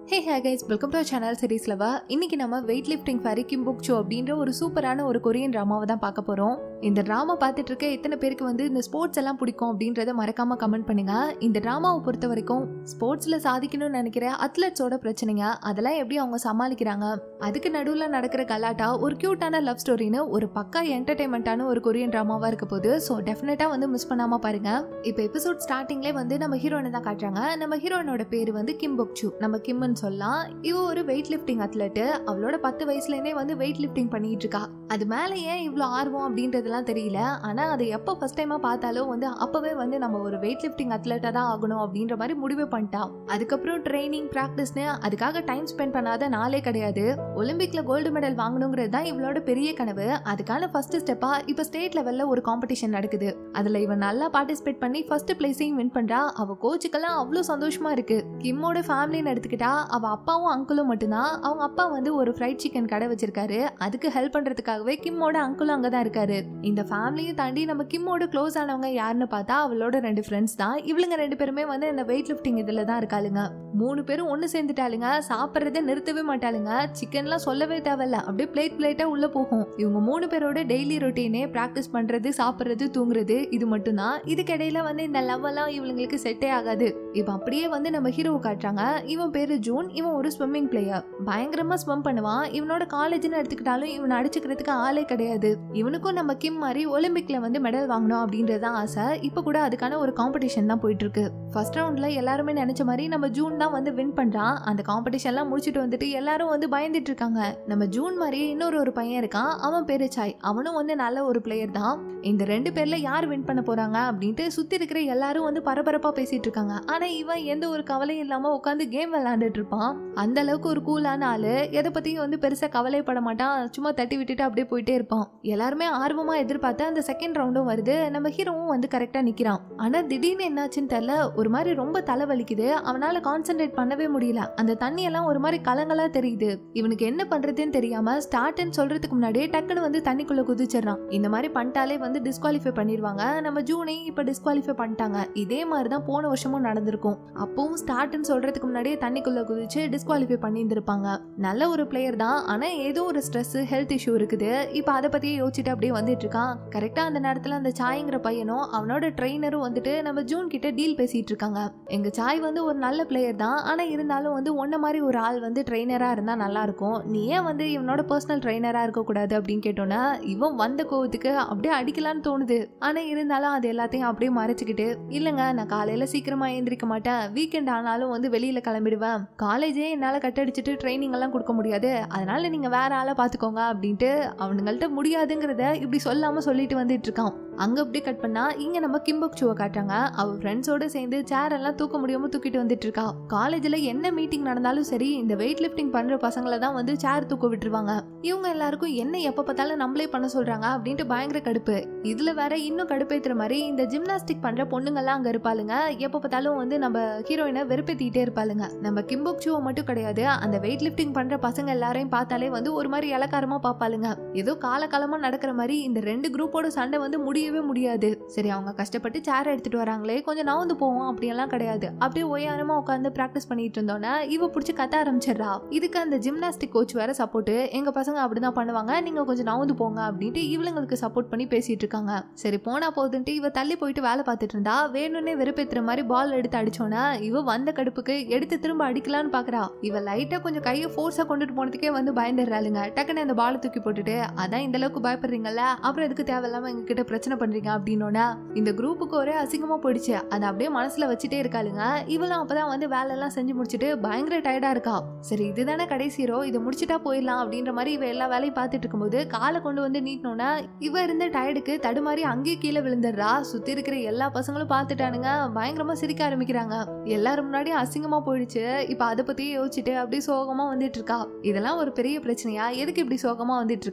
hey hey guys welcome to channel சீரீஸ்லவா இன்னைக்கு நம்ம weightlifting fairy Kim Bok Joo அப்படின்ற ஒரு சூப்பரான ஒரு கொரியன் ட்ராமாவை தான் பார்க்க போறோம் இந்த ட்ராமா பார்த்துட்டு இருக்க எத்தனை பேருக்கு வந்து இந்த ஸ்போர்ட்ஸ் எல்லாம் பிடிக்கும் அப்படின்றத மறக்காம கமெண்ட் பண்ணுங்க இந்த ட்ராமாவை பொறுத்த வரைக்கும் ஸ்போர்ட்ஸ்ல சாதிக்கணும்னு நினைக்கிற அத்லட்ஸோட பிரச்சனைங்க அதெல்லாம் எப்படி அவங்க சமாளிக்கிறாங்க அதுக்கு நடுவில் நடக்கிற கலாட்டா ஒரு கியூட்டான லவ் ஸ்டோரின்னு ஒரு பக்கா என்டர்டைன்மெண்ட்டான ஒரு கொரியன் ட்ராமாவா இருக்க போது ஸோ டெஃபினட்டா வந்து மிஸ் பண்ணாம பாருங்க இப்போ எபிசோட் ஸ்டார்டிங்லேயே வந்து நம்ம ஹீரோனை தான் காட்டுறாங்க நம்ம ஹீரோனோட பேர் வந்து கிம் பொக்சு நம்ம கிம்னு சொல்லலாம் இவ ஒரு வெயிட் லிஃப்டிங் அத்லெட் அவளோட பத்து வயசுலேருந்தே வந்து வெயிட் லிஃப்டிங் பண்ணிட்டு இருக்கா அது மேலே ஏன் இவ்வளோ ஆர்வம் அப்படின்றதெல்லாம் தெரியல ஆனால் அதை எப்போ ஃபர்ஸ்ட் டைமாக பார்த்தாலும் வந்து அப்போவே வந்து நம்ம ஒரு வெயிட் லிஃப்டிங் அத்லெட்டாக தான் ஆகணும் அப்படின்ற மாதிரி முடிவே பண்ணிட்டா அதுக்கப்புறம் ட்ரைனிங் ப்ராக்டிஸ்னு அதுக்காக டைம் ஸ்பெண்ட் பண்ணாத நாளே கிடையாது ஒலிம்பிக்ல கோல்டு மெடல் வாங்கணுங்கிறது தான் இவளோட பெரிய கனவு அதுக்கான ஃபர்ஸ்ட் ஸ்டெப்பா இப்போ ஸ்டேட் லெவல்ல ஒரு காம்படிஷன் நடக்குது அதுல இவன் நல்லா பார்ட்டிசிபேட் பண்ணி ஃபர்ஸ்ட் பிளேஸையும் வின் பண்றா அவ கோச்சுக்கெல்லாம் அவ்வளோ சந்தோஷமா இருக்கு கிம்மோட ஃபேமிலின்னு எடுத்துக்கிட்டா அவ அப்பாவும் அங்கிளும் மட்டும்தான் அவங்க அப்பா வந்து ஒரு ஃப்ரைட் சிக்கன் கடை வச்சிருக்காரு அதுக்கு ஹெல்ப் பண்றதுக்காகவே கிம்மோட அங்கிளும் அங்கதான் இருக்காரு இந்த ஃபேமிலியை தாண்டி நம்ம கிம்மோட க்ளோஸ் ஆனவங்க யாருன்னு பார்த்தா அவளோட ரெண்டு ஃப்ரெண்ட்ஸ் தான் இவளுங்க ரெண்டு பேருமே வந்து இந்த வெயிட் லிஃப்டிங் இதுல தான் இருக்காளுங்க மூணு பேரும் ஒன்று சேர்ந்துட்டாளுங்க சாப்பிட்றத நிறுத்தவே மாட்டாளுங்க சிக்கன்லாம் சொல்லவே தேவையில்ல அப்படியே பிளேட் பிளேட்டா உள்ள போகும் இவங்க மூணு பேரோட டெய்லி ரொட்டீனே ப்ராக்டிஸ் பண்றது சாப்பிட்றது தூங்குறது இது மட்டும்தான் இதுக்கிடையில வந்து இந்த லவ் எல்லாம் இவங்களுக்கு செட்டே ஆகாது இப்போ அப்படியே வந்து நம்ம ஹீரோவை காட்டுறாங்க இவன் பேரு ஜூன் இவன் ஒரு ஸ்விம்மிங் பிளேயர் பயங்கரமா ஸ்விம் பண்ணுவான் இவனோட காலேஜ்னு எடுத்துக்கிட்டாலும் இவனை அடிச்சுக்கிறதுக்கு ஆளே கிடையாது இவனுக்கும் நம்ம கிம் மாதிரி ஒலிம்பிக்ல வந்து மெடல் வாங்கணும் அப்படின்றது தான் ஆசை இப்போ கூட அதுக்கான ஒரு காம்படிஷன் தான் போயிட்டு இருக்கு ஃபர்ஸ்ட் ரவுண்ட்ல எல்லாருமே நினைச்ச மாதிரி நம்ம ஜூன் தான் வந்து வின் பண்றான் அந்த காம்படிஷன்லாம் முடிச்சுட்டு வந்துட்டு எல்லாரும் வந்து பயந்துட்டு இருக்காங்க நம்ம ஜூன் மாதிரியே இன்னொரு ஒரு பையன் இருக்கான் அவன் பேரு சாய் அவனும் வந்து நல்ல ஒரு பிளேயர் தான் இந்த ரெண்டு பேர்ல யார் வின் பண்ண போறாங்க அப்படின்ட்டு சுத்தி இருக்கிற எல்லாரும் வந்து பரபரப்பா பேசிட்டு இருக்காங்க ஆனா இவன் எந்த ஒரு கவலையும் இல்லாம உட்காந்து கேம் விளையாண்டுட்டு இருப்பான் அந்த அளவுக்கு ஒரு கூலான ஆளு எதை பத்தியும் வந்து பெருசா கவலைப்பட மாட்டான் சும்மா தட்டி விட்டுட்டு அப்படியே போயிட்டே இருப்பான் எல்லாருமே ஆர்வமா எதிர்பார்த்து அந்த செகண்ட் ரவுண்டும் வருது நம்ம ஹீரோவும் வந்து கரெக்டா நிக்கிறான் ஆனா திடீர்னு என்னாச்சுன்னு தெரியல ஒரு மாதிரி ரொம்ப தலைவலிக்குது அவனால கான்சென்ட்ரேட் பண்ணவே முடியல அந்த தண்ணி எல்லாம் ஒரு மாதிரி கலங்கலா தெரியுது இவனுக்கு என்ன பண்றதுன்னு தெரியாம ஸ்டார்ட்னு சொல்றதுக்கு முன்னாடியே டக்குன்னு வந்து தண்ணிக்குள்ள குதிச்சிடறான் இந்த மாதிரி பண்ணிட்டாலே வந்து டிஸ்குவாலிஃபை பண்ணிடுவாங்க நம்ம ஜூனையும் இப்ப டிஸ்குவாலிஃபை பண்ணிட்டாங்க இதே மாதிரி தான் போன வருஷமும் நடந்திருக்கும் அப்பவும் ஸ்டார்ட்னு சொல்றதுக்கு முன்னாடியே தண்ணிக்குள்ள குதிச்சு டிஸ்குவாலிஃபை பண்ணியிருந்திருப்பாங்க நல்ல ஒரு பிளேயர் தான் ஆனா ஏதோ ஒரு ஸ்ட்ரெஸ் ஹெல்த் இஷ்யூ இருக்குது இப்போ அதை பத்தியே யோசிச்சுட்டு அப்படியே வந்துட்டு இருக்கான் கரெக்டா அந்த நேரத்துல அந்த சாய்ங்கிற பையனும் அவனோட ட்ரெயினரும் வந்துட்டு நம்ம ஜூன் கிட்ட டீல் பேசிட்டு இருக்காங்க எங்க சாய் வந்து ஒரு நல்ல பிளேயர் தான் ஆனா இருந்தாலும் வந்து உன்ன மாதிரி ஒரு ஆள் வந்து ட்ரெயினரா இருந்தா நல்லா இருக்கும் நீ ஏன் வந்து இவனோட பர்சனல் ட்ரெயினரா இருக்க கூடாது அப்படின்னு கேட்டோன்னா இவன் வந்த கோவத்துக்கு அப்படியே அடிக்கலாம்னு தோணுது ஆனா இருந்தாலும் அது எல்லாத்தையும் அப்படியே மறைச்சுக்கிட்டு இல்லைங்க நான் காலையில சீக்கிரமா எழுந்திரிக்க மாட்டேன் வீக்கெண்ட் ஆனாலும் வந்து வெளியில கிளம்பிடுவேன் காலேஜே என்னால கட்டடிச்சிட்டு ட்ரைனிங் எல்லாம் கொடுக்க முடியாது அதனால நீங்க வேற ஆளை பாத்துக்கோங்க அப்படின்ட்டு அவனுங்கள்ட்ட முடியாதுங்கிறத இப்படி சொல்லாம சொல்லிட்டு வந்துட்டு இருக்கான் அங்க அப்படியே கட் பண்ணா இங்க நம்ம கிம்பக் ஷூவை காட்டுறாங்க அவ ஃப்ரெண்ட்ஸோட சேர்ந்து சேர் எல்லாம் தூக்க முடியாம தூக்கிட்டு வந்துட்டு இருக்கா காலேஜ்ல என்ன மீட்டிங் நடந்தாலும் சரி இந்த வெயிட் லிஃப்டிங் பண்ற பசங்களை தான் வந்து சேர் தூக்க விட்டுருவாங்க இவங்க எல்லாருக்கும் என்ன எப்ப பார்த்தாலும் நம்மளே பண்ண சொல்றாங்க அப்படின்ட்டு பயங்கர கடுப்பு இதுல வேற இன்னும் கடுப்பேத்துற மாதிரி இந்த ஜிம்னாஸ்டிக் பண்ற பொண்ணுங்கெல்லாம் அங்க இருப்பாளுங்க எப்ப பார்த்தாலும் வந்து நம்ம ஹீரோயினை வெறுப்பேத்திட்டே இருப்பாளுங்க நம்ம கிம்பக் ஷூவை மட்டும் கிடையாது அந்த வெயிட் லிஃப்டிங் பண்ற பசங்க எல்லாரையும் பார்த்தாலே வந்து ஒரு மாதிரி இலக்காரமா பார்ப்பாளுங்க ஏதோ காலகாலமா நடக்கிற மாதிரி இந்த ரெண்டு குரூப்போட சண்டை வந்து முடியவே முடியாது சரி அவங்க கஷ்டப்பட்டு சேர் எடுத்துட்டு வராங்களே கொஞ்சம் நவுந்து போவோம் அப்படியெல்லாம் கிடையாது அப்படியே ஒய்யாரமா உட்காந்து பிராக்டிஸ் பண்ணிட்டு இருந்தோன்னே இவ பிடிச்சி கத்த ஆரம்பிச்சிடுறா இதுக்கு அந்த ஜிம்னாஸ்டிக் கோச் வேற சப்போர்ட் எங்க பசங்க அப்படிதான் பண்ணுவாங்க நீங்க கொஞ்சம் நவுந்து போங்க அப்படின்ட்டு இவளுங்களுக்கு சப்போர்ட் பண்ணி பேசிட்டு இருக்காங்க சரி போனா போகுதுன்ட்டு இவ தள்ளி போயிட்டு வேலை பார்த்துட்டு இருந்தா வேணும்னே வெறுப்பேத்துற மாதிரி பால் எடுத்து அடிச்சோன்னா இவ வந்த கடுப்புக்கு எடுத்து திரும்ப அடிக்கலான்னு பாக்குறா இவ லைட்டா கொஞ்சம் கையை ஃபோர்ஸா கொண்டுட்டு போனதுக்கே வந்து பயந்துடுறாளுங்க டக்குன்னு அந்த பாலை தூக்கி போட்டுட்டு அதான் இந்த அளவுக்கு பயப்படுறீங்கல்ல அப்புறம் எதுக்கு தேவையில்லாம எங்க கிட்ட பிரச்சனை பண்றீங்க அப்படின்னோன்னா இந்த குரூப்புக்கு ஒரே அசிங்கமா போயிடுச்சு அதை அப்படியே மனசுல வச்சுட்டே இருக்காளுங்க இவளும் அப்பதான் வந்து வேலை எல்லாம் செஞ்சு முடிச்சுட்டு பயங்கர டயர்டா இருக்கா சரி இதுதானே கடைசி ரோ இதை முடிச்சுட்டா போயிடலாம் அப்படின்ற மாதிரி இவ எல்லா வேலையும் பார்த்துட்டு இருக்கும்போது காலை கொண்டு வந்து நீட்டினோன்னா இவ இருந்த டயர்டுக்கு தடுமாறி அங்கேயே கீழே விழுந்துடுறா சுத்தி இருக்கிற எல்லா பசங்களும் பார்த்துட்டானுங்க பயங்கரமா சிரிக்க ஆரம்பிக்கிறாங்க எல்லாரும் முன்னாடியும் அசிங்கமா போயிடுச்சு இப்ப அதை பத்தியே யோசிச்சுட்டு அப்படியே சோகமா வந்துட்டு இருக்கா இதெல்லாம் ஒரு பெரிய பிரச்சனையா எதுக்கு இப்படி சோகமா வந்துட்டு இருக்க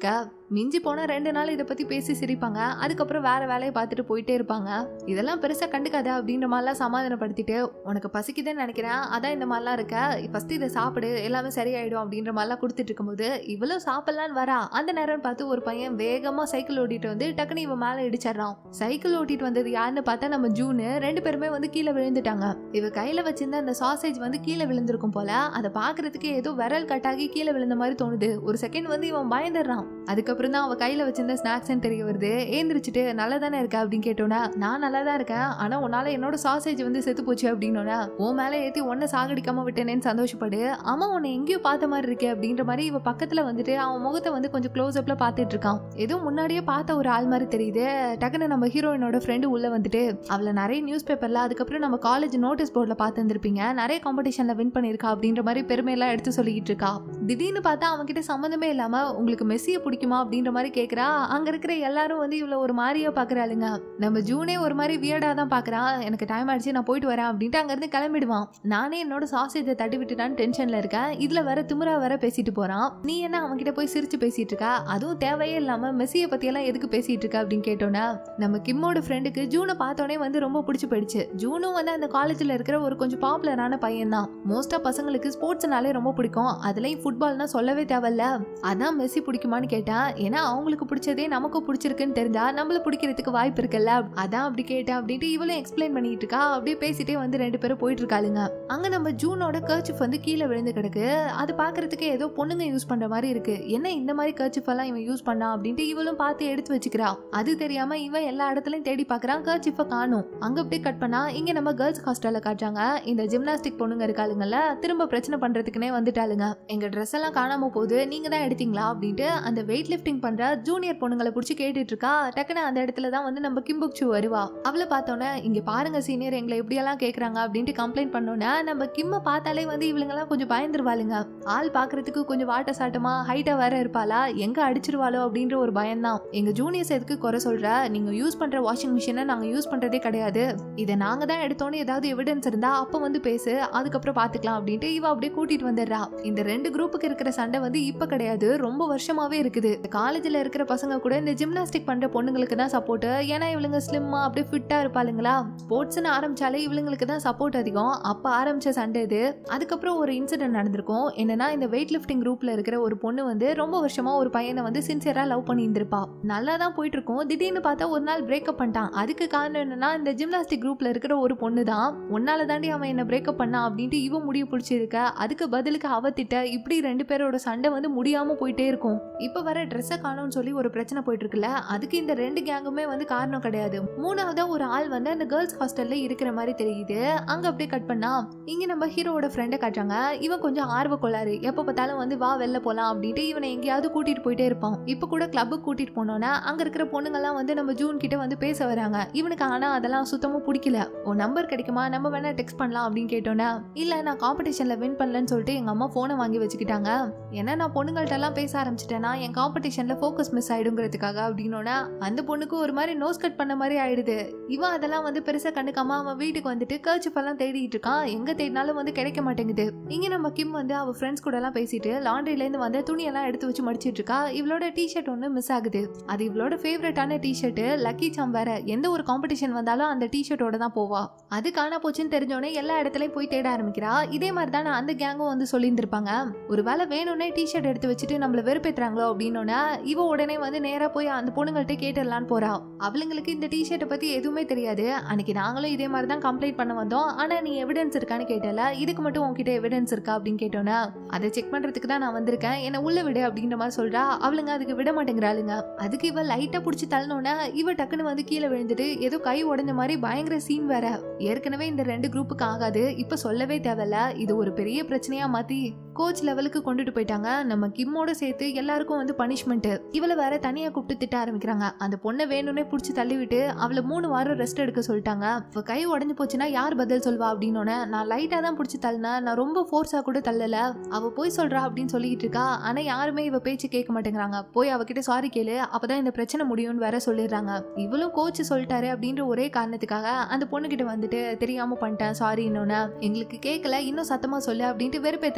மிஞ்சி போனா ரெண்டு நாள் இதை பத்தி பேசி சிரிப்பாங்க அதுக்கப்புறம் வேற வேலையை பார்த்துட்டு போயிட்டே இருப்பாங்க இதெல்லாம் பெருசா கண்டுக்காத அப்படின்ற மாதிரிலாம் சமாதானப்படுத்திட்டு உனக்கு பசிக்குதுன்னு நினைக்கிறேன் அதான் இந்த மாதிரிலாம் இருக்க ஃபர்ஸ்ட் இதை சாப்பிடு எல்லாமே சரியாயிடும் அப்படின்ற மாதிரிலாம் கொடுத்துட்டு இருக்கும்போது இவ்வளவு சாப்பிடலான்னு வரா அந்த நேரம் பார்த்து ஒரு பையன் வேகமா சைக்கிள் ஓட்டிட்டு வந்து டக்குனு இவன் மேல இடிச்சிடறான் சைக்கிள் ஓட்டிட்டு வந்தது யாருன்னு பார்த்தா நம்ம ஜூனு ரெண்டு பேருமே வந்து கீழே விழுந்துட்டாங்க இவ கையில வச்சிருந்த அந்த சாசேஜ் வந்து கீழே விழுந்திருக்கும் போல அதை பாக்குறதுக்கு ஏதோ விரல் கட்டாகி கீழே விழுந்த மாதிரி தோணுது ஒரு செகண்ட் வந்து இவன் பயந்துடுறான் அதுக்கப்புறம் தான் அவ கையில வச்சிருந்த ஸ்நாக்ஸ் தெரிய வருது ஏந்திரிச்சிட்டு நல்லா தானே இருக்க அப்படின்னு கேட்டோன்னா நான் நல்லா தான் இருக்கேன் ஆனா உன்னால என்னோட சாசேஜ் வந்து செத்து போச்சு அப்படின்னோன்னா உன் மேல ஏத்தி ஒன்ன சாகடிக்காம விட்டேனேன்னு சந்தோஷப்படு அம்மா உன்னை எங்கேயோ பார்த்த மாதிரி இருக்கே அப்படின்ற மாதிரி இவ பக்கத்துல வந்துட்டு அவன் முகத்தை வந்து கொஞ்சம் க்ளோஸ் அப்ல பார்த்துட்டு இருக்கான் ஏதோ முன்னாடியே பார்த்த ஒரு ஆள் மாதிரி தெரியுது டக்குன்னு நம்ம ஹீரோயினோட ஃப்ரெண்டு உள்ள வந்துட்டு அவளை நிறைய நியூஸ் பேப்பர்ல அதுக்கப்புறம் நம்ம காலேஜ் நோட்டீஸ் போர்டில் பார்த்துருந்துருப்பீங்க நிறைய காம்படிஷன்ல வின் பண்ணியிருக்கா அப்படின்ற மாதிரி பெருமையெல்லாம் எடுத்து சொல்லிக்கிட்டு இருக்கா திடீர்னு பார்த்தா அவன்கிட்ட சம்மந்தமே இல்லாம உங்களுக்கு மெஸ்ஸியை பிடிக்குமா அப்படின்ற மாதிரி கேட்குறா அங்க இருக்கிற எல்லாரும் வந்து இவ்வளோ ஒரு மாதிரியா பாக்குறாளுங்க நம்ம ஜூனே ஒரு மாதிரி வியர்டா தான் பாக்குறா எனக்கு டைம் ஆயிடுச்சு நான் போயிட்டு வரேன் அப்படின்ட்டு அங்கிருந்து கிளம்பிடுவான் நானே என்னோட சாசேஜை தட்டி விட்டுட்டான்னு டென்ஷன்ல இருக்கேன் இதுல வேற திமிரா வேற பேசிட்டு போறான் நீ என்ன அவன்கிட்ட போய் சிரிச்சு பேசிட்டு இருக்கா அதுவும் தேவையே இல்லாம மெஸ்ஸியை பத்தி எல்லாம் எதுக்கு பேசிட்டு இருக்க அப்படின்னு கேட்டோன்னா நம்ம கிம்மோட ஃப்ரெண்டுக்கு ஜூனை பார்த்தோன்னே வந்து ரொம்ப பிடிச்சி போயிடுச்சு ஜூனும் வந்து அந்த காலேஜ்ல இருக்கிற ஒரு கொஞ்சம் பாப்புலரான பையன் தான் மோஸ்டா பசங்களுக்கு ஸ்போர்ட்ஸ்னாலே ரொம்ப பிடிக்கும் அதுலயும் ஃபுட்பால்னா சொல்லவே தேவையில்ல அதான் மெஸ்ஸி பிடிக்குமான்னு கேட்டா ஏன்னா அவங்களுக்கு பிடிச்சதே நமக்கும் பிடிச்சிருக்குன்னு தெரிஞ்சா நம்மள பிடிக்கிறதுக்கு வாய்ப்பு இருக்குல்ல அதான் அப்படி கேட்டேன் அப்படின்ட்டு இவளும் எக்ஸ்பிளைன் பண்ணிட்டு இருக்கா அப்படியே பேசிட்டே வந்து ரெண்டு பேரும் போயிட்டு இருக்காளுங்க அங்க நம்ம ஜூனோட கர்ச்சிஃப் வந்து கீழே விழுந்து கிடக்கு அது பாக்குறதுக்கு ஏதோ பொண்ணுங்க யூஸ் பண்ற மாதிரி இருக்கு என்ன இந்த மாதிரி கர்ச்சிஃப் எல்லாம் இவன் யூஸ் பண்ணா அப்படின்ட்டு இவளும் பார்த்து எடுத்து வச்சுக்கிறா அது தெரியாம இவன் எல்லா இடத்துலயும் தேடி பாக்குறான் கர்ச்சிஃப காணும் அங்க அப்படியே கட் பண்ணா இங்க நம்ம கேர்ள்ஸ் ஹாஸ்டல்ல காட்டுறாங்க இந்த ஜிம்னாஸ்டிக் பொண்ணுங்க இருக்காளுங்கல்ல திரும்ப பிரச்சனை பண்றதுக்குனே வந்துட்டாளுங்க எங்க ட்ரெஸ் எல்லாம் காணாம போகுது நீங்க தான் எடுத்தீங்களா அப்படின்ட்டு அந்த வெயிட் லிஃப்டிங் பண்ற ஜூனியர் பொண்ணுங்களை பிடிச்சி கேட்டுட்டு இருக்கா டக்குன்னு அந்த இடத்துல தான் வந்து நம்ம கிம்புக்சு வருவா அவளை பார்த்தோன்னே இங்க பாருங்க சீனியர் எங்களை எப்படியெல்லாம் கேக்குறாங்க அப்படின்ட்டு கம்ப்ளைண்ட் பண்ணோன்னே நம்ம கிம்ம பார்த்தாலே வந்து இவளுங்கெல்லாம் கொஞ்சம் பயந்துருவாளுங்க ஆள் பாக்குறதுக்கு கொஞ்சம் வாட்ட சாட்டமா ஹைட்டா வேற இருப்பாளா எங்க அடிச்சிருவாளோ அப்படின்ற ஒரு பயம்தான் எங்க ஜூனியர்ஸ் எதுக்கு குறை சொல்ற நீங்க யூஸ் பண்ற வாஷிங் மிஷினை நாங்க யூஸ் பண்றதே கிடையாது இதை நாங்க தான் எடுத்தோன்னு ஏதாவது எவிடன்ஸ் இருந்தா அப்ப வந்து பேசு அதுக்கப்புறம் பாத்துக்கலாம் அப்படின்ட்டு இவ அப்படியே கூட்டிட்டு வந்துடுறா இந்த ரெண்டு குரூப்புக்கு இருக்கிற சண்டை வந்து இப்ப கிடையாது ரொம்ப வருஷமாவே இருக்குது காலேஜ்ல இருக்கிற பசங்க கூட இந்த ஜிம்னாஸ்டிக் பண்ற பொண்ணுங்களுக்கு தான் சப்போர்ட் ஏன்னா இவளுங்க ஸ்லிம்மா அப்படியே ஃபிட்டா இருப்பாளுங்களா ஸ்போர்ட்ஸ்னு ஆரம்பிச்சாலே இவளுங்களுக்கு தான் சப்போர்ட் அதிகம் அப்ப ஆரம்பிச்ச சண்டை இது அதுக்கப்புறம் ஒரு இன்சிடென்ட் நடந்திருக்கும் என்னன்னா இந்த வெயிட் லிஃப்டிங் குரூப்ல இருக்கிற ஒரு பொண்ணு வந்து ரொம்ப வருஷமா ஒரு பையனை வந்து சின்சியரா லவ் பண்ணி இருந்திருப்பா நல்லா தான் போயிட்டு இருக்கும் திடீர்னு பார்த்தா ஒரு நாள் பிரேக்கப் பண்ணிட்டான் அதுக்கு காரணம் என்னன்னா இந்த ஜிம்னாஸ்டிக் குரூப்ல இருக்கிற ஒரு பொண்ணு தான் உன்னால தாண்டி அவன் என்ன பிரேக்கப் பண்ணான் அப்படின்ட்டு இவன் முடிவு பிடிச்சிருக்க அதுக்கு பதிலுக்கு அவ திட்ட இப்படி ரெண்டு பேரோட சண்டை வந்து முடியாம போயிட்டே இருக்கும் இப்ப வர ட்ரெஸ்ஸை காணும்னு சொல்லி ஒரு பிரச்சனை போயிட்டு இருக்குல்ல அதுக்கு இந்த ரெண்டு கேங்குமே வந்து காரணம் கிடையாது மூணாவதா ஒரு ஆள் வந்து அந்த கேர்ள்ஸ் ஹாஸ்டல்ல இருக்கிற மாதிரி தெரியுது அங்க அப்படியே கட் பண்ணா இங்க நம்ம ஹீரோவோட ஃப்ரெண்டை காட்டுறாங்க இவன் கொஞ்சம் ஆர்வ கோளாறு எப்ப பார்த்தாலும் வந்து வா வெளில போலாம் அப்படின்ட்டு இவனை எங்கேயாவது கூட்டிட்டு போயிட்டே இருப்பான் இப்ப கூட கிளப்புக்கு கூட்டிட்டு போனோன்னா அங்க இருக்கிற பொண்ணுங்கெல்லாம் வந்து நம்ம ஜூன் கிட்ட வந்து பேச வராங்க இவனுக்கு ஆனா அதெல்லாம் சுத்தமா பிடிக்கல உன் நம்பர் கிடைக்குமா நம்ம வேணா டெக்ஸ்ட் பண்ணலாம் அப்படின்னு கேட்டோன்னா இல்ல நான் காம்படிஷன்ல வின் பண்ணலன்னு சொல்லிட்டு எங்க அம்மா போனை வாங்கி வச்சுக்கிட்டாங்க ஏன்னா நான் பொண்ணுங்கள்ட்ட எல்லாம் பேச ஆரம்பிச்சிட்டேன்னா என் காம்படிஷன்ல ஃபோக்கஸ் மிஸ் ஆயிடுங்கிறதுக்காக அப்படின்னோன்னா அந்த பொண்ணுக்கு ஒரு மாதிரி நோஸ் கட் பண்ண மாதிரி ஆயிடுது இவன் அதெல்லாம் வந்து பெருசா கண்டுக்காம அவன் வீட்டுக்கு வந்துட்டு கர்ச்சிஃப் எல்லாம் தேடிட்டு இருக்கான் எங்க தேடினாலும் வந்து கிடைக்க மாட்டேங்குது இங்க நம்ம கிம் வந்து அவ ஃப்ரெண்ட்ஸ் கூட எல்லாம் பேசிட்டு லாண்ட்ரில இருந்து வந்து துணியெல்லாம் எடுத்து வச்சு மடிச்சிட்டு இருக்கா இவளோட டிஷர்ட் ஒன்று மிஸ் ஆகுது அது இவளோட ஃபேவரட்டான டிஷர்ட் லக்கி சாம் வேற எந்த ஒரு காம்படிஷன் வந்தாலும் அந்த டிஷர்ட்டோட தான் போவா அது காண போச்சுன்னு தெரிஞ்சோடனே எல்லா இடத்துலயும் போய் தேட ஆரம்பிக்கிறா இதே மாதிரி தானே அந்த கேங்கும் வந்து சொல்லியிருந்திருப்பாங்க ஒரு வேளை வேணும்னே டிஷர்ட் எடுத்து வச்சுட்டு நம்மள வெறுப்பேத்துறாங்களோ அப்படின்னோன்னா இவ உடனே வந்து நேரா போய் அந்த பொண்ணுங்கள்ட்ட கேட்டுடலான்னு போறா அவளுங்களுக்கு இந்த டிஷர்ட்டை பத்தி எதுவுமே தெரியாது அன்னைக்கு நாங்களும் இதே மாதிரி தான் கம்ப்ளைண்ட் பண்ண வந்தோம் ஆனா நீ எவிடன்ஸ் இருக்கான்னு கேட்டல இதுக்கு மட்டும் உன்கிட்ட எவிடன்ஸ் இருக்கா அப்படின்னு கேட்டோன்னா அதை செக் பண்றதுக்கு தான் நான் வந்திருக்கேன் என்ன உள்ள விடு அப்படின்ற மாதிரி சொல்றா அவளுங்க அதுக்கு விட மாட்டேங்கிறாளுங்க அதுக்கு இவ லைட்டா புடிச்சு தள்ளனோன்னா இவ டக்குன்னு வந்து கீழே விழுந்துட்டு ஏதோ கை உடைஞ்ச மாதிரி பயங்கர சீன் வேற ஏற்கனவே இந்த ரெண்டு குரூப்புக்கு ஆகாது இப்ப சொல்லவே தேவையில்ல இது ஒரு பெரிய பிரச்சனையா மாத்தி கோச் லெவலுக்கு கொண்டுட்டு போயிட்டாங்க நம்ம கிம்மோட சேர்த்து எல்லாருக்கும் வந்து பனிஷ்மெண்ட் இவளை வேற தனியா கூப்பிட்டு திட்ட ஆரம்பிக்கிறாங்க அந்த பொண்ணை வேணும்னே புடிச்சு தள்ளி விட்டு அவளை மூணு வாரம் ரெஸ்ட் எடுக்க சொல்லிட்டாங்க இப்ப கை உடஞ்சு போச்சுன்னா யார் பதில் சொல்வா அப்படின்னோடனே நான் லைட்டா தான் புடிச்சு தள்ளினேன் நான் ரொம்ப ஃபோர்ஸா கூட தள்ளல அவ போய் சொல்றா அப்படின்னு சொல்லிட்டு இருக்கா ஆனா யாருமே இவ பேச்சு கேட்க மாட்டேங்கிறாங்க போய் அவகிட்ட சாரி கேளு அப்பதான் இந்த பிரச்சனை முடியும்னு வேற சொல்லிடுறாங்க இவளும் கோச் சொல்லிட்டாரு அப்படின்ற ஒரே காரணத்துக்காக அந்த பொண்ணுகிட்ட வந்துட்டு தெரியாம பண்ணிட்டேன் சாரி இன்னொன்னு எங்களுக்கு கேட்கல இன்னும் சத்தமா சொல்லு அப்படின்ட்டு வெறுப்பேத்துறாளுங்க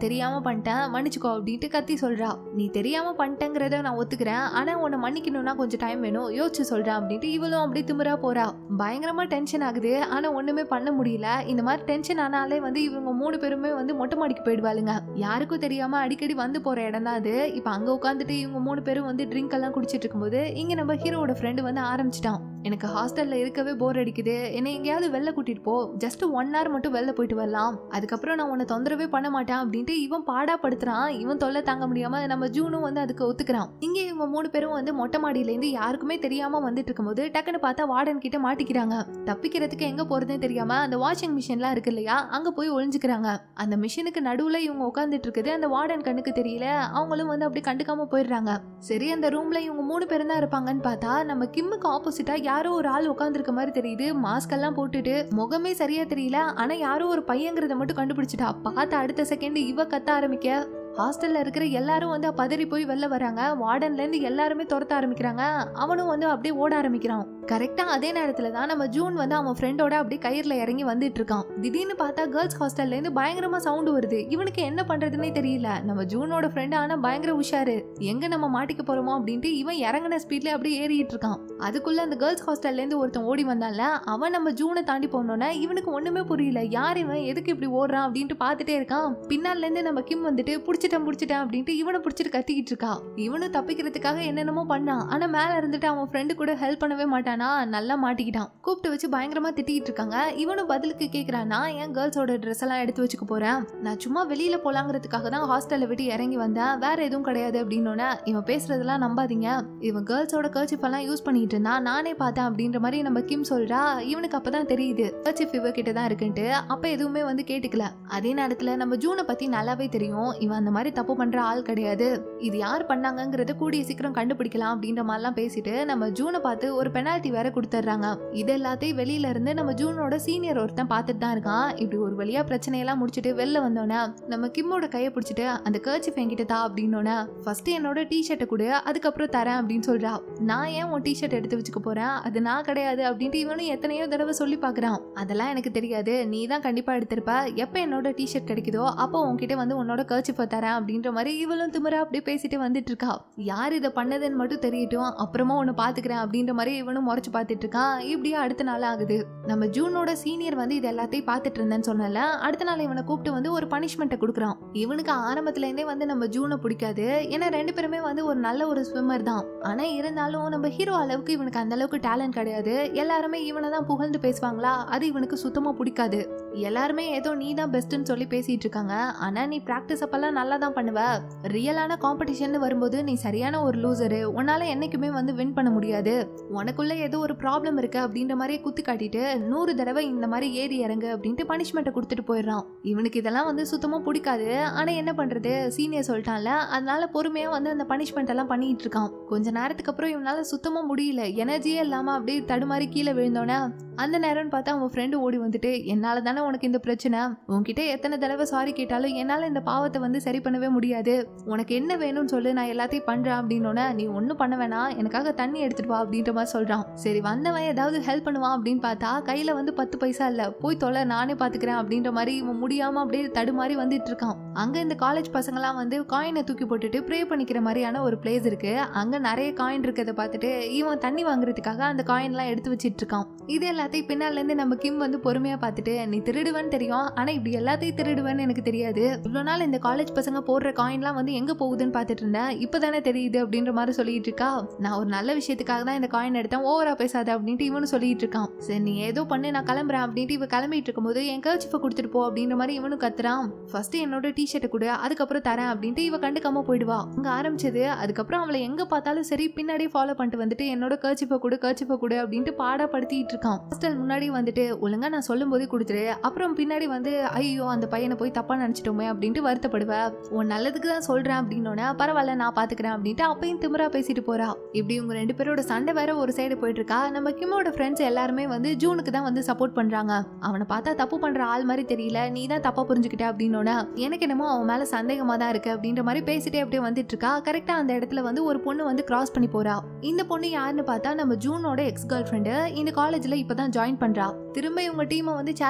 தெரியாம பண்ணிட்டேன் மன்னிச்சுக்கோ அப்படின்ட்டு கத்தி சொல்றா நீ தெரியாம பண்ணிட்டேங்கிறத நான் ஒத்துக்கிறேன் ஆனா உன்னை மன்னிக்கணும்னா கொஞ்சம் டைம் வேணும் யோசிச்சு சொல்றேன் அப்படின்ட்டு இவளும் அப்படி திமிரா போறா பயங்கரமா டென்ஷன் ஆகுது ஆனா ஒண்ணுமே பண்ண முடியல இந்த மாதிரி டென்ஷன் ஆனாலே வந்து இவங்க மூணு பேருமே வந்து மொட்டை மாடிக்கு போயிடுவாளுங்க யாருக்கும் தெரியாம அடிக்கடி வந்து போற இடம் தான் அது இப்ப அங்க உட்காந்துட்டு இவங்க மூணு பேரும் வந்து ட்ரிங்க் எல்லாம் குடிச்சிட்டு இருக்கும்போது இங்க நம்ம ஹீரோட ஃப்ரெண்டு வந்து ஆரம்பிச்சிட்டான் எனக்கு ஹாஸ்டல்ல இருக்கவே போர் அடிக்குது என்னை எங்கேயாவது வெளில கூட்டிட்டு போ ஜஸ்ட் ஒன் ஹவர் மட்டும் வெளில போயிட்டு வரலாம் அதுக்கப்புறம் நான் உன்னை தொந்தரவே பண்ண மாட்டேன் அப்படின்ட்டு இவன் பாடா படுத்துறான் இவன் தொல்லை தாங்க முடியாம நம்ம ஜூனும் வந்து அதுக்கு ஒத்துக்கிறான் இங்க இவங்க மூணு பேரும் வந்து மொட்டை மாடியில இருந்து யாருக்குமே தெரியாம வந்துட்டு இருக்கும்போது டக்குன்னு பார்த்தா வார்டன் கிட்ட மாட்டிக்கிறாங்க தப்பிக்கிறதுக்கு எங்க போறதுன்னு தெரியாம அந்த வாஷிங் மிஷின்லாம் இருக்கு இல்லையா அங்க போய் ஒளிஞ்சுக்கிறாங்க அந்த மிஷினுக்கு நடுவுல இவங்க உட்காந்துட்டு இருக்குது அந்த வார்டன் கண்ணுக்கு தெரியல அவங்களும் வந்து அப்படி கண்டுக்காம போயிடுறாங்க சரி அந்த ரூம்ல இவங்க மூணு பேரும் தான் இருப்பாங்கன்னு பார்த்தா நம்ம கிம்முக்கு ஆப்போசிட்டா யாரோ ஒரு ஆள் உட்காந்துருக்க மாதிரி தெரியுது மாஸ்க் எல்லாம் போட்டுட்டு முகமே சரியா தெரியல ஆனா யாரோ ஒரு பையங்கிறத மட்டும் கண்டுபிடிச்சிட்டா பார்த்த அடுத்த செகண்ட் இவ கத்த ஆரம்பிக்க ஹாஸ்டல்ல இருக்கிற எல்லாரும் வந்து பதறி போய் வெளில வராங்க வார்டன்ல இருந்து எல்லாருமே துரத்த ஆரம்பிக்கிறாங்க அவனும் வந்து அப்படியே ஓட ஆரம்பிக்கிறான் கரெக்டா அதே நேரத்துல தான் நம்ம ஜூன் வந்து அவன் ஃப்ரெண்டோட அப்படியே கயிறுல இறங்கி வந்துட்டு இருக்கான் திடீர்னு பார்த்தா கேர்ள்ஸ் ஹாஸ்டல்ல இருந்து பயங்கரமா சவுண்ட் வருது இவனுக்கு என்ன பண்றதுன்னே தெரியல நம்ம ஜூனோட ஃப்ரெண்ட் ஆனா பயங்கர உஷாரு எங்க நம்ம மாட்டிக்க போறோமோ அப்படின்ட்டு இவன் இறங்கின ஸ்பீட்ல அப்படியே ஏறிட்டு இருக்கான் அதுக்குள்ள அந்த கேர்ள்ஸ் ஹாஸ்டல்ல இருந்து ஒருத்தன் ஓடி வந்தான்ல அவன் நம்ம ஜூனை தாண்டி போனோன்னே இவனுக்கு ஒண்ணுமே புரியல யார் இவன் எதுக்கு இப்படி ஓடுறான் அப்படின்ட்டு பார்த்துட்டே இருக்கான் பின்னால இருந்து நம்ம கிம் வந்துட்டு புடிச்சிட்டேன் புடிச்சிட்டேன் அப்படின்ட்டு இவனை புடிச்சிட்டு கத்திக்கிட்டு இருக்கா இவனும் தப்பிக்கிறதுக்காக என்னென்னமோ பண்ணான் ஆனா மேல இருந்துட்டு அவன் ஃப்ரெண்டு கூட ஹெல்ப் பண்ணவே மாட்டானா நல்லா மாட்டிக்கிட்டான் கூப்பிட்டு வச்சு பயங்கரமா திட்டிக்கிட்டு இருக்காங்க இவனும் பதிலுக்கு கேக்குறான் நான் ஏன் கேர்ள்ஸோட ட்ரெஸ் எல்லாம் எடுத்து வச்சுக்க போறேன் நான் சும்மா வெளியில போலாங்கிறதுக்காக தான் ஹாஸ்டல்ல விட்டு இறங்கி வந்தேன் வேற எதுவும் கிடையாது அப்படின்னோட இவன் பேசுறதெல்லாம் நம்பாதீங்க இவன் கேர்ள்ஸோட கர்ச்சிப் எல்லாம் யூஸ் பண்ணிட்டு இருந்தான் நானே பார்த்தேன் அப்படின்ற மாதிரி நம்ம கிம் சொல்றா இவனுக்கு அப்பதான் தெரியுது கர்ச்சிப் இவ கிட்ட தான் இருக்குன்ட்டு அப்ப எதுவுமே வந்து கேட்டுக்கல அதே நேரத்துல நம்ம ஜூனை பத்தி நல்லாவே தெரியும் இவன் அந்த மாதிரி தப்பு பண்ற ஆள் கிடையாது இது யார் பண்ணாங்கங்கறத கூடிய சீக்கிரம் கண்டுபிடிக்கலாம் அப்படின்ற மாதிரிலாம் பேசிட்டு நம்ம ஜூனை பார்த்து ஒரு பெனால்ட்டி வேற கொடுத்துட்றாங்க இது எல்லாத்தையும் வெளியில இருந்து நம்ம ஜூனோட சீனியர் ஒருத்தன் பார்த்துட்டு தான் இருக்கான் இப்படி ஒரு வழியா பிரச்சனையெல்லாம் முடிச்சுட்டு வெளில வந்தோன்னே நம்ம கிம்மோட கையை பிடிச்சிட்டு அந்த கர்ச்சிப் என்கிட்ட தா அப்படின்னோடனே ஃபர்ஸ்ட் என்னோட டிஷர்ட்டை கொடு அதுக்கப்புறம் தரேன் அப்படின்னு சொல்றா நான் ஏன் உன் டிஷர்ட் எடுத்து வச்சுக்க போறேன் அது நான் கிடையாது அப்படின்ட்டு இவனும் எத்தனையோ தடவை சொல்லி பார்க்கறான் அதெல்லாம் எனக்கு தெரியாது நீ தான் கண்டிப்பா எடுத்திருப்ப எப்ப என்னோட டிஷர்ட் கிடைக்குதோ அப்போ உன்கிட்ட வந்து உன்னோட கர்ச்சிப்பை தரேன் அப்படின்ற மாதிரி இவளும் திமிரா அப்படியே பேசிட்டு வந்துட்டு இருக்கா யார் இதை பண்ணதுன்னு மட்டும் தெரியட்டும் அப்புறமா உன்னை பாத்துக்கிறேன் அப்படின்ற மாதிரி இவனும் முறைச்சு பார்த்துட்டு இருக்கான் இப்படியே அடுத்த நாள் ஆகுது நம்ம ஜூனோட சீனியர் வந்து இது எல்லாத்தையும் பார்த்துட்டு இருந்தேன்னு சொன்னல அடுத்த நாள் இவனை கூப்பிட்டு வந்து ஒரு பனிஷ்மெண்ட்டை கொடுக்குறான் இவனுக்கு ஆரம்பத்துல இருந்தே வந்து நம்ம ஜூனை பிடிக்காது ஏன்னா ரெண்டு பேருமே வந்து ஒரு நல்ல ஒரு ஸ்விம்மர் தான் ஆனா இருந்தாலும் நம்ம ஹீரோ அளவுக்கு இவனுக்கு அந்த அளவுக்கு டேலண்ட் கிடையாது எல்லாருமே இவனை தான் புகழ்ந்து பேசுவாங்களா அது இவனுக்கு சுத்தமா பிடிக்காது எல்லாருமே ஏதோ நீ தான் பெஸ்ட்னு சொல்லி பேசிட்டு இருக்காங்க ஆனா நீ பிராக்டிஸ் அப்பெல்லாம் நல்லா தான் பண்ணுவ ரியலான காம்படிஷன் வரும்போது நீ சரியான ஒரு லூசரு உன்னால என்னைக்குமே வந்து வின் பண்ண முடியாது உனக்குள்ள ஏதோ ஒரு ப்ராப்ளம் இருக்கு அப்படின்ற மாதிரி குத்தி காட்டிட்டு நூறு தடவை இந்த மாதிரி ஏறி இறங்கு அப்படின்ட்டு பனிஷ்மெண்ட்டை கொடுத்துட்டு போயிடுறான் இவனுக்கு இதெல்லாம் வந்து சுத்தமா பிடிக்காது ஆனா என்ன பண்றது சீனியர் சொல்லிட்டான்ல அதனால பொறுமையா வந்து அந்த பனிஷ்மெண்ட் எல்லாம் பண்ணிட்டு இருக்கான் கொஞ்ச நேரத்துக்கு அப்புறம் இவனால சுத்தமா முடியல எனர்ஜியே இல்லாம அப்படியே தடுமாறி கீழே விழுந்தோன்னே அந்த நேரம்னு பார்த்தா அவன் ஃப்ரெண்டு ஓடி வந்துட்டு என்னால தானே உனக்கு இந்த பிரச்சனை உன்கிட்ட எத்தனை தடவை சாரி கேட்டாலும் என்னால இந்த பாவத்தை வந்து சரி பண்ணவே முடியாது உனக்கு என்ன வேணும்னு சொல்லு நான் எல்லாத்தையும் பண்றேன் அப்படின்னோட நீ ஒன்றும் பண்ண வேணாம் எனக்காக தண்ணி எடுத்துட்டு வா அப்படின்ற மாதிரி சொல்றான் சரி வந்தவன் ஏதாவது ஹெல்ப் பண்ணுவான் அப்படின்னு பார்த்தா கையில வந்து பத்து பைசா இல்ல போய் தொலை நானே பாத்துக்கிறேன் அப்படின்ற மாதிரி இவன் முடியாம அப்படியே தடுமாறி வந்துட்டு இருக்கான் அங்க இந்த காலேஜ் பசங்கலாம் வந்து காயினை தூக்கி போட்டுட்டு ப்ரே பண்ணிக்கிற மாதிரியான ஒரு பிளேஸ் இருக்கு அங்க நிறைய காயின் இருக்கிறத பார்த்துட்டு இவன் தண்ணி வாங்குறதுக்காக அந்த காயின்லாம் எடுத்து வச்சிட்டு இருக்கான் இது எல்லாத்தையும் பின்னால இருந்து நம்ம கிம் வந்து பொறுமையா பார்த்துட்டு நீ திருடுவேன்னு தெரியும் ஆனா இப்படி எல்லாத்தையும் திருடுவேன்னு எனக்கு தெரியாது இவ்வளவு நாள் இந்த காலேஜ் பசங்க போடுற காயின்லாம் வந்து எங்க போகுதுன்னு பார்த்துட்டு இருந்தேன் இப்பதானே தெரியுது அப்படின்ற மாதிரி சொல்லிட்டு இருக்கா நான் ஒரு நல்ல விஷயத்துக்காக தான் இந்த காயின் எடுத்தேன் ஓவரா பேசாத அப்படின்ட்டு இவனும் சொல்லிட்டு இருக்கான் சரி நீ ஏதோ பண்ணு நான் கிளம்புறேன் அப்படின்ட்டு இவ கிளம்பிட்டு இருக்கும்போது என் கர்ச்சிப்பை கொடுத்துட்டு போ அப்படின்ற மாதிரி இவனும் கத்துறான் ஃபர்ஸ்ட் என்னோட டிஷர்ட்டை கொடு அதுக்கப்புறம் தரேன் அப்படின்ட்டு இவ கண்டுக்காம போயிடுவா அங்க ஆரம்பிச்சது அதுக்கப்புறம் அவளை எங்க பார்த்தாலும் சரி பின்னாடியே ஃபாலோ பண்ணிட்டு வந்துட்டு என்னோட கர்ச்சிப்பை கொடு கர்ச்சிப்பை கொடு அப்படின்ட்டு பாடப்படுத்திட்டு இருக்கான் ஹாஸ்டல் முன்னாடி வந்துட்டு ஒழுங்கா நான் சொல்லும் போதே கொடுத்துரு அப்புறம் பின்னாடி வந்து ஐயோ அந்த பையனை போய் தப்பா நினைச்சிட்டோமே அப்படின்ட்டு வருத்தப்படுவ உன் நல்லதுக்கு தான் சொல்றேன் அப்படின்னோட பரவாயில்ல நான் பாத்துக்கிறேன் அப்படின்ட்டு அப்பயும் திமிரா பேசிட்டு போறா இப்படி உங்க ரெண்டு பேரோட சண்டை வேற ஒரு சைடு போயிட்டு இருக்கா நம்ம கிம்மோட ஃப்ரெண்ட்ஸ் எல்லாருமே வந்து ஜூனுக்கு தான் வந்து சப்போர்ட் பண்றாங்க அவனை பார்த்தா தப்பு பண்ற ஆள் மாதிரி தெரியல நீ தான் தப்பா புரிஞ்சுக்கிட்ட அப்படின்னோட எனக்கு என்னமோ அவன் மேல சந்தேகமா தான் இருக்கு அப்படின்ற மாதிரி பேசிட்டே அப்படியே வந்துட்டு இருக்கா கரெக்டா அந்த இடத்துல வந்து ஒரு பொண்ணு வந்து கிராஸ் பண்ணி போறா இந்த பொண்ணு யாருன்னு பார்த்தா நம்ம ஜூனோட எக்ஸ் கேர்ள் ஃப்ரெண்டு இந்த காலேஜ்ல இப்பதான் ஜாயின் பண்றா திரும்ப இவங்க டீமை வந்து சேர் எல்லாம் தூக்க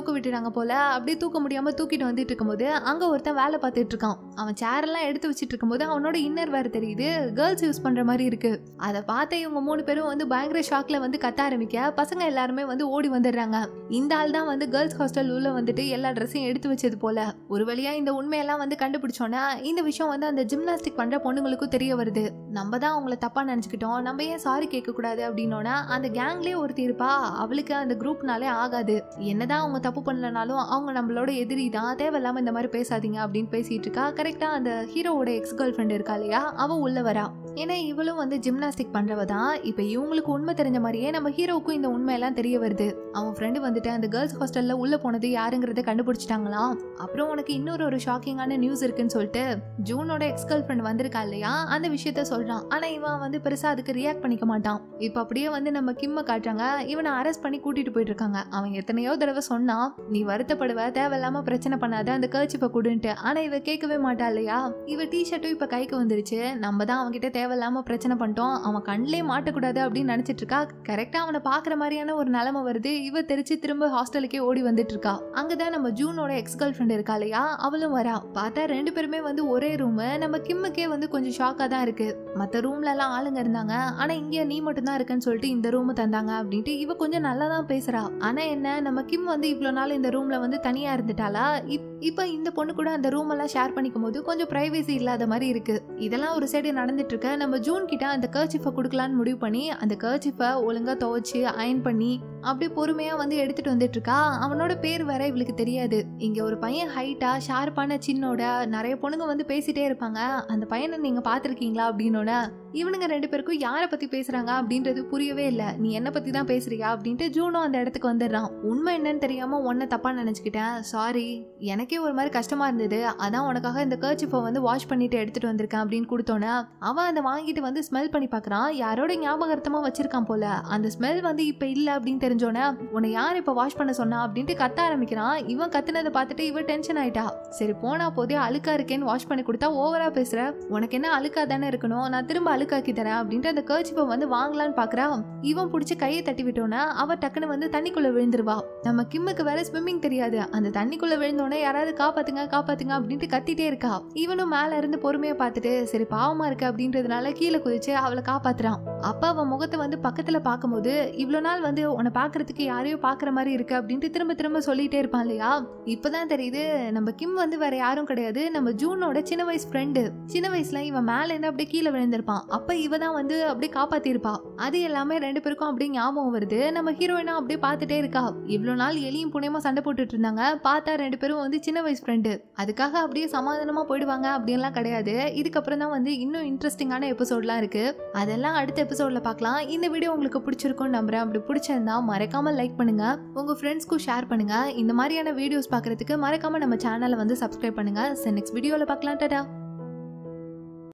தூக்க விட்டுறாங்க போல அப்படியே தூக்க முடியாம தூக்கிட்டு வந்துட்டு இருக்கும்போது அங்க ஒருத்தன் வேலை பார்த்துட்டு இருக்கான் அவன் சேர் எல்லாம் எடுத்து வச்சிட்டு இருக்கும்போது அவனோட இன்னர் வேற தெரியுது கேர்ள்ஸ் யூஸ் பண்ற மாதிரி இருக்கு அதை பார்த்த இவங்க மூணு பேரும் வந்து பயங்கர ஷாக்ல வந்து கத்த ஆரம்பிக்க பசங்க எல்லாருமே வந்து ஓடி வந்துடுறாங்க இந்த ஆள் தான் வந்து கேர்ள்ஸ் ஹாஸ்டல் உள்ள வந்துட்டு எல்லா ட்ரெஸ்ஸையும் எடுத்து வச்சது போல ஒரு வழியா இந்த உண்மையெல்லாம் வந்து கண்டுபிடிச்சோன்னா இந்த விஷயம் வந்து அந்த ஜிம்னாஸ்டிக் பண்ற பொண்ணுங்களுக்கும் தெரிய வருது நம்ம தான் அவங்கள தப்பா நினைச்சுக்கிட்டோம் நம்ம ஏன் சாரி கேட்க கூடாது அப்படின்னோன்னா அந்த கேங்லயே ஒருத்தி இருப்பா அவளுக்கு அந்த குரூப்னாலே ஆகாது என்னதான் அவங்க தப்பு பண்ணலனாலும் அவங்க நம்மளோட எதிரி தான் தேவையில்லாம இந்த மாதிரி பேசாதீங்க அப்படின்னு பேசிட்டு இருக்கா கரெக்டா அந்த ஹீரோவோட எக்ஸ் கேர்ள் ஃப்ரெண்ட் இருக்கா இல்லையா அவ உள்ள வரா ஏன்னா இவளும் வந்து ஜிம்னாஸ்டிக் பண்றவ தான் இப்ப இவங்களுக்கு உண்மை தெரிஞ்ச மாதிரியே நம்ம ஹீரோவுக்கும் இந்த உண்மையெல்லாம் தெரிய வருது அவன் ஃப்ரெண்டு வந்துட்டு அந்த கேர்ள்ஸ் ஹாஸ்டல்ல உள்ள போனது யாருங்கிறத கண்டுபிடிச்சிட்டாங்களாம் அப்புறம் உனக்கு இன்னொரு ஒரு ஷாக்கிங்கான நியூஸ் இருக்குன்னு சொல்லிட்டு ஜூனோட எக்ஸ் கேர்ள் ஃப்ரெண்ட் வந்திருக்கா இல்லையா அந்த விஷயத்த சொல்றான் ஆனா இவன் வந்து பெருசா அதுக்கு ரியாக்ட் பண்ணிக்க மாட்டான் இப்ப அப்படியே வந்து நம்ம கிம்ம காட்டுறாங்க இவனை அரெஸ்ட் பண்ணி கூட்டிட்டு போயிட்டு இருக்காங்க அவன் எத்தனையோ தடவை சொன்னான் நீ வருத்தப்படுவ தேவையில்லாம பிரச்சனை பண்ணாத அந்த கர்ச்சிப்பை கொடுன்ட்டு ஆனா இவ கேட்கவே மாட்டா இல்லையா இவ டிஷர்ட்டும் இப்ப கைக்கு வந்துருச்சு நம்ம தான் அவன்கிட்ட தேவையில்லாம பிரச்சனை பண்ணிட்டோம் அவன் கண்ணிலே மாட்டக்கூடாது அப்படின்னு நினைச்சிட்டு இருக்கா கரெக்டா அவனை பாக்குற மாதிரியான ஒரு நிலைமை வருது இவ தெரிச்சு திரும்ப ஹாஸ்டலுக்கே ஓடி வந்துட்டு இருக்கா அங்கதான் நம்ம ஜூனோட எக்ஸ் கேர்ள் ஃப்ரெண்ட் இருக்கா இல்லையா அவளும் வரா பார்த்தா ரெண்டு பேருமே வந்து ஒரே ரூம் நம்ம கிம்முக்கே வந்து கொஞ்சம் ஷாக்கா தான் இருக்கு மத்த ரூம்ல எல்லாம் ஆளுங்க இருந்தாங்க ஆனா இங்க நீ மட்டும் தான் இருக்கன்னு சொல்லிட்டு இந்த ரூம் தந்தாங்க அப்படின்ட்டு இவ கொஞ்சம் நல்லா தான் பேசுறா ஆனா என்ன நம்ம கிம் வந்து இவ்வளவு நாள் இந்த ரூம்ல வந்து தனியா இருந்துட்டாளா இப்- இப்ப இந்த பொண்ணு கூட அந்த ரூம் எல்லாம் ஷேர் பண்ணிக்கும் போது கொஞ்சம் பிரைவசி இல்லாத மாதிரி இருக்கு இதெல்லாம் ஒரு சைடு நடந்துட்டு இருக்க நம்ம ஜூன் கிட்ட அந்த கர்ச்சிஃபை கொடுக்கலான்னு முடிவு பண்ணி அந்த கர்ச்சிஃபை ஒழுங்கா துவைச்சு அயன் பண்ணி அப்படியே பொறுமையா வந்து எடுத்துட்டு வந்துட்டு இருக்கா அவனோட பேர் வேற இவளுக்கு தெரியாது இங்க ஒரு பையன் ஹைட்டா ஷார்ப்பான சின்னோட நிறைய பொண்ணுங்க வந்து பேசிட்டே இருப்பாங்க அந்த பையனை நீங்க பாத்திருக்கீங்களா அப்படின்னோட இவனுங்க ரெண்டு பேருக்கும் யாரை பத்தி பேசுறாங்க அப்படின்றது புரியவே இல்ல நீ என்ன பத்தி தான் பேசுறியா அப்படின்ட்டு ஜூனும் அந்த இடத்துக்கு வந்துடுறான் உண்மை என்னன்னு தெரியாம உன்னை தப்பா நினைச்சுக்கிட்டேன் சாரி எனக்கே ஒரு மாதிரி கஷ்டமா இருந்தது அதான் உனக்காக இந்த கர்ச்சிஃபை வந்து வாஷ் பண்ணிட்டு எடுத்துட்டு வந்திருக்கேன் அப்படின்னு கொடுத்தோன்னே அவன் அதை வாங்கிட்டு வந்து ஸ்மெல் பண்ணி பார்க்கறான் யாரோட ஞாபகார்த்தமா வச்சிருக்கான் போல அந்த ஸ்மெல் வந்து இப்ப இல்ல அப்படின்னு தெரிஞ்சோன்னே உன்னை யார் இப்ப வாஷ் பண்ண சொன்னா அப்படின்ட்டு கத்த ஆரம்பிக்கிறான் இவன் கத்துனதை பார்த்துட்டு இவன் டென்ஷன் ஆயிட்டா சரி போனா போதே அழுக்கா இருக்கேன்னு வாஷ் பண்ணி கொடுத்தா ஓவரா பேசுற உனக்கு என்ன அழுக்கா தானே இருக்கணும் நான் திரும்ப அழுக்காக்கி தரேன் அப்படின்ட்டு அந்த கர்ச்சிப்பை வந்து வாங்கலான்னு பாக்குறா இவன் பிடிச்சி கையை தட்டி விட்டோன்னே அவ டக்குன்னு வந்து தண்ணிக்குள்ள விழுந்துருவா நம்ம கிம்முக்கு வேற ஸ்விம்மிங் தெரியாது அந்த தண்ணிக்குள்ள விழுந்தோடனே யாராவது காப்பாத்துங்க காப்பாத்துங்க அப்படின்ட்டு கத்திட்டே இருக்கா இவனும் மேல இருந்து பொறுமையா பார்த்துட்டு சரி பாவமா இருக்கு அப்படின்றதுனால கீழே குதிச்சு அவளை காப்பாத்துறான் அப்ப அவன் முகத்தை வந்து பக்கத்துல பார்க்கும்போது இவ்வளவு நாள் வந்து உன்னை பாக்குறதுக்கு யாரையோ பாக்குற மாதிரி இருக்கு அப்படின்ட்டு திரும்ப திரும்ப சொல்லிட்டே இருப்பான் இல்லையா இப்பதான் தெரியுது நம்ம கிம் வந்து வேற யாரும் கிடையாது நம்ம ஜூனோட சின்ன வயசு ஃப்ரெண்டு சின்ன வயசுல இவன் மேல இருந்து அப்படியே கீழே விழுந்திருப்பான் அப்ப இவ தான் வந்து அப்படியே காப்பாத்திருப்பா அது எல்லாமே ரெண்டு பேருக்கும் அப்படியே ஞாபகம் வருது நம்ம ஹீரோயினா அப்படியே பார்த்துட்டே இருக்கா இவ்வளவு நாள் எலியும் புனையமா சண்டை போட்டுட்டு இருந்தாங்க பார்த்தா ரெண்டு பேரும் வந்து சின்ன வயசு ஃப்ரெண்டு அதுக்காக அப்படியே சமாதானமா போயிடுவாங்க அப்படின்லாம் கிடையாது இதுக்கப்புறம் தான் வந்து இன்னும் இன்ட்ரெஸ்டிங்கான எபிசோட்லாம் இருக்கு அதெல்லாம் அடுத்த எபிசோட்ல பார்க்கலாம் இந்த வீடியோ உங்களுக்கு பிடிச்சிருக்கும்னு நம்புறேன் அப்படி பிடிச்சிருந்தா மறக்காம லைக் பண்ணுங்க உங்க ஃப்ரெண்ட்ஸ்க்கும் ஷேர் பண்ணுங்க இந்த மாதிரியான வீடியோஸ் பார்க்கறதுக்கு மறக்காம நம்ம சேனலை வந்து சப்ஸ்கிரைப் பண்ணுங்க நெக்ஸ்ட் வீடியோல பார்க்கலாம் டாடா